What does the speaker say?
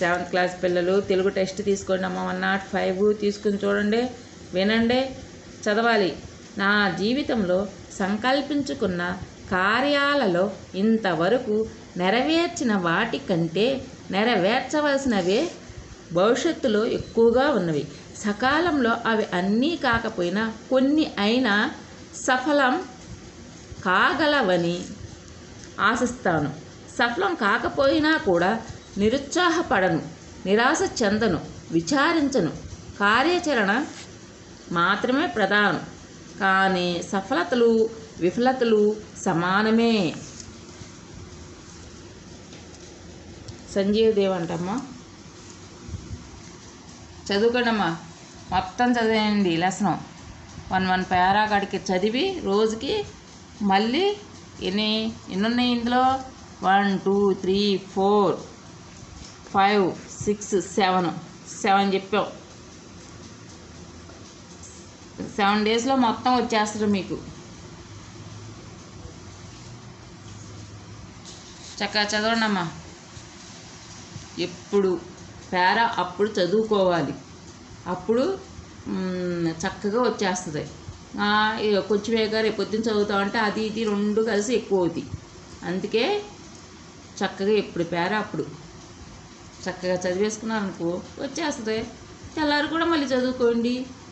seventh class పిల్లలు Telugu test తీసుకోండి అమ్మ వన్ నాట్ ఫైవ్ తీసుకుని చూడండి వినండి చదవాలి నా జీవితంలో సంకల్పించుకున్న కార్యాలలో ఇంతవరకు నెరవేర్చిన వాటి కంటే నెరవేర్చవలసినవే భవిష్యత్తులో ఎక్కువగా ఉన్నవి సకాలంలో అవి అన్నీ కాకపోయినా కొన్ని అయినా సఫలం కాగలవని ఆశిస్తాను సఫలం కాకపోయినా కూడా నిరుత్సాహపడను నిరాశ చెందను విచారించను కార్యాచరణ మాత్రమే ప్రధానం కానీ సఫలతలు విఫలతలు సమానమే సంజీవ్ దేవ్ అంటమ్మా చదువుకోండమ్మా మొత్తం చదివేయండి లెసనం వన్ వన్ పేరా కాడికి చదివి రోజుకి మళ్ళీ ఎన్ని ఎన్ని ఉన్నాయి ఇందులో one two three four five six seven seven చెప్పాం సెవెన్ డేస్లో మొత్తం వచ్చేస్తారు మీకు చక్కగా చదవండి అమ్మా ఎప్పుడు పేరా అప్పుడు చదువుకోవాలి అప్పుడు మ్, చక్కగా వచ్చేస్తుంది ఆ, ఇక కొంచెం వేగా రేపు పొద్దున్న చదువుతామంటే అది ఇది రెండు కలిసి ఎక్కువ అవుతాయి అందుకే చక్కగా ఎప్పుడు పేరా అప్పుడు చక్కగా చదివేసుకున్నారనుకో వచ్చేస్తుంది తెల్లారి కూడా మళ్ళీ చదువుకోండి